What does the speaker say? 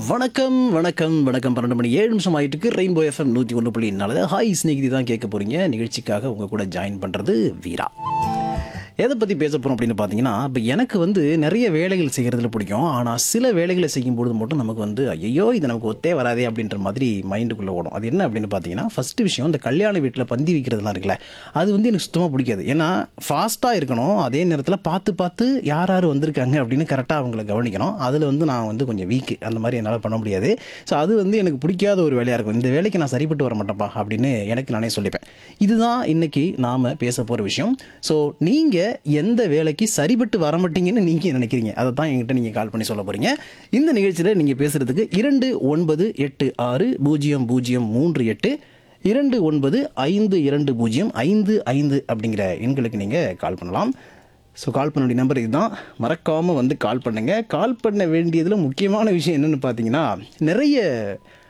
வணக்கம் வணக்கம் வணக்கம் பன்னெண்டு மணி ஏழு நிமிஷம் ஆயிட்டுக்கு ரெயின்போ எஃப்எம் நூற்றி ஒன்று புள்ளி நாலு ஹாய் ஸ்நேகிதி தான் கேட்க போறீங்க நிகழ்ச்சிக்காக உங்க கூட ஜாயின் பண்றது வீரா எதை பற்றி பேச போகிறோம் அப்படின்னு பார்த்தீங்கன்னா இப்போ எனக்கு வந்து நிறைய வேலைகள் செய்கிறதுல பிடிக்கும் ஆனால் சில வேலைகளை செய்யும்பொழுது மட்டும் நமக்கு வந்து ஐயோ இது நமக்கு ஒத்தே வராதே அப்படின்ற மாதிரி மைண்டுக்குள்ளே ஓடும் அது என்ன அப்படின்னு பார்த்தீங்கன்னா ஃபஸ்ட்டு விஷயம் இந்த கல்யாண வீட்டில் பந்தி வைக்கிறதுலாம் இருக்குல்ல அது வந்து எனக்கு சுத்தமாக பிடிக்காது ஏன்னா ஃபாஸ்ட்டாக இருக்கணும் அதே நேரத்தில் பார்த்து பார்த்து யார் யார் வந்திருக்காங்க அப்படின்னு கரெக்டாக அவங்கள கவனிக்கணும் அதில் வந்து நான் வந்து கொஞ்சம் வீக்கு அந்த மாதிரி என்னால் பண்ண முடியாது ஸோ அது வந்து எனக்கு பிடிக்காத ஒரு வேலையாக இருக்கும் இந்த வேலைக்கு நான் சரிப்பட்டு வர மாட்டேன்ப்பா அப்படின்னு எனக்கு நானே சொல்லிப்பேன் இதுதான் இன்னைக்கு நாம் பேச போகிற விஷயம் ஸோ நீங்கள் எந்த வேலைக்கு சரிப்பட்டு வர மாட்டீங்கன்னு நீங்கள் நினைக்கிறீங்க அதை தான் என்கிட்ட நீங்கள் கால் பண்ணி சொல்ல போகிறீங்க இந்த நிகழ்ச்சியில் நீங்கள் பேசுகிறதுக்கு இரண்டு ஒன்பது எட்டு ஆறு பூஜ்ஜியம் பூஜ்ஜியம் மூன்று எட்டு இரண்டு ஒன்பது ஐந்து இரண்டு பூஜ்ஜியம் ஐந்து ஐந்து அப்படிங்கிற எண்களுக்கு நீங்கள் கால் பண்ணலாம் ஸோ கால் பண்ண வேண்டிய நம்பர் இதுதான் மறக்காமல் வந்து கால் பண்ணுங்கள் கால் பண்ண வேண்டியதில் முக்கியமான விஷயம் என்னென்னு பார்த்தீங்கன்னா நிறைய